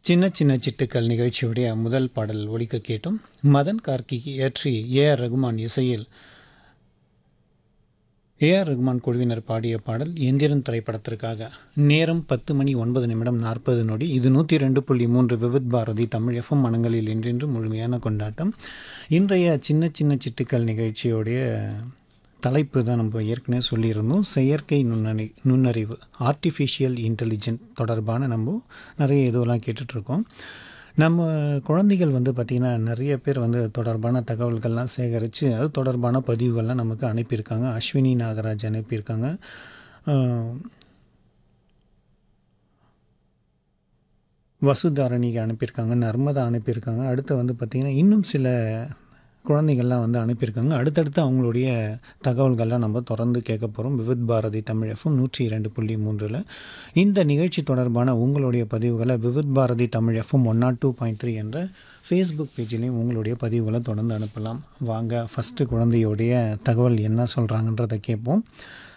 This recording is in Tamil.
சின்ன சின்ன சிட்டுக்கள் நிகழ்ச்சியுடைய முதல் பாடல் ஒலிக்க கேட்டும் மதன் கார்கி இயற்றி ஏ ஆர் ரகுமான் இசையில் ஏ ஆர் ரகுமான் குழுவினர் பாடிய பாடல் எந்திரன் திரைப்படத்திற்காக நேரம் பத்து மணி ஒன்பது நிமிடம் நாற்பது நொடி இது நூற்றி ரெண்டு புள்ளி மூன்று விவித் பாரதி தமிழ் எஃப்எம் மனங்களில் என்றென்று முழுமையான கொண்டாட்டம் இன்றைய சின்ன சின்ன சிட்டுக்கள் நிகழ்ச்சியுடைய தலைப்பு தான் நம்ம ஏற்கனவே சொல்லியிருந்தோம் செயற்கை நுண்ணறி நுண்ணறிவு ஆர்டிஃபிஷியல் இன்டெலிஜென்ட் தொடர்பான நம்ம நிறைய இதுவெல்லாம் கேட்டுட்ருக்கோம் நம்ம குழந்தைகள் வந்து பார்த்திங்கன்னா நிறைய பேர் வந்து அது தொடர்பான தகவல்கள்லாம் சேகரித்து அது தொடர்பான பதிவுகள்லாம் நமக்கு அனுப்பியிருக்காங்க அஸ்வினி நாகராஜ் அனுப்பியிருக்காங்க ஆஹ், வசுதாரணிக்கு அனுப்பியிருக்காங்க நர்மதா அனுப்பியிருக்காங்க அடுத்து வந்து பார்த்திங்கன்னா இன்னும் சில குழந்தைகள்லாம் வந்து அனுப்பியிருக்காங்க அடுத்தடுத்து அவங்களுடைய தகவல்கள்லாம் நம்ம தொடர்ந்து கேட்க போகிறோம் விவித் பாரதி தமிழ் எஃப்எம் நூற்றி இரண்டு புள்ளி மூன்றில் இந்த நிகழ்ச்சி தொடர்பான உங்களுடைய பதிவுகளை Vividh Bharati Tamil FM one nought two point three என்ற ஃபேஸ்புக் பேஜ்லேயும் உங்களுடைய பதிவுகளை தொடர்ந்து அனுப்பலாம் வாங்க ஃபஸ்ட்டு குழந்தையோடைய தகவல் என்ன சொல்கிறாங்கன்றதை கேட்போம்